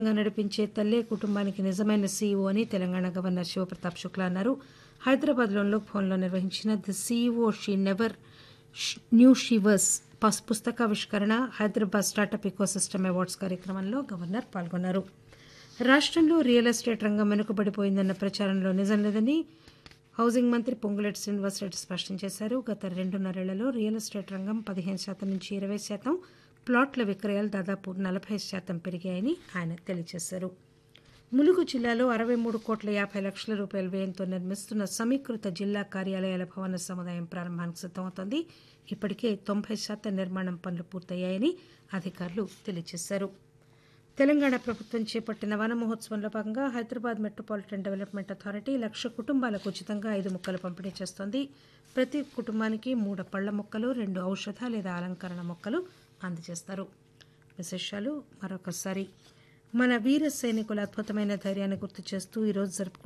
గా నడిపించే తల్లే కుటుంబానికి నిజమైన సీఈఓ అని తెలంగాణ గవర్నర్ శివప్రతాప్ శుక్లా అన్నారు హైదరాబాద్లోని లోక్ భవన్లో నిర్వహించిన the CEO she never knew she was పుస్తకావిష్కరణ హైదరాబాద్ స్టార్టప్ ఇకోసిస్టమ్ అవార్డ్స్ కార్యక్రమంలో గవర్నర్ పాల్గొన్నారు రాష్టంలో రియల్ ఎస్టేట్ రంగం వెనుకబడిపోయిందన్న ప్రచారంలో నిజం లేదని హౌసింగ్ మంత్రి పొంగులేటి శ్రీనివాసరెడ్డి స్పష్టం చేశారు గత రెండున్నరేళ్లలో రియల్ ఎస్టేట్ రంగం పదిహేను శాతం నుంచి ఇరవై శాతం ప్లాట్ల విక్రయాలు దాదాపు నలభై శాతం పెరిగాయని ఆయన తెలియజేశారు ములుగు జిల్లాలో అరవై మూడు కోట్ల యాభై లక్షల రూపాయల వ్యయంతో నిర్మిస్తున్న సమీకృత జిల్లా కార్యాలయాల భవన సముదాయం ప్రారంభానికి సిద్దమవుతోంది ఇప్పటికే తొంభై శాతం నిర్మాణం పనులు పూర్తయ్యాయని అధికారులు తెలియజేశారు తెలంగాణ ప్రభుత్వం చేపట్టిన వన మహోత్సవంలో భాగంగా హైదరాబాద్ మెట్రోపాలిటన్ డెవలప్మెంట్ అథారిటీ లక్ష కుటుంబాలకు ఉచితంగా ఐదు మొక్కలు పంపిణీ చేస్తోంది ప్రతి కుటుంబానికి మూడు పళ్ల మొక్కలు రెండు ఔషధ లేదా అలంకరణ మొక్కలు అందజేస్తారు విశేషాలు మరొకసారి మన వీర సైనికుల అద్భుతమైన ధైర్యాన్ని గుర్తు చేస్తూ ఈరోజు జరుపుకుంటున్న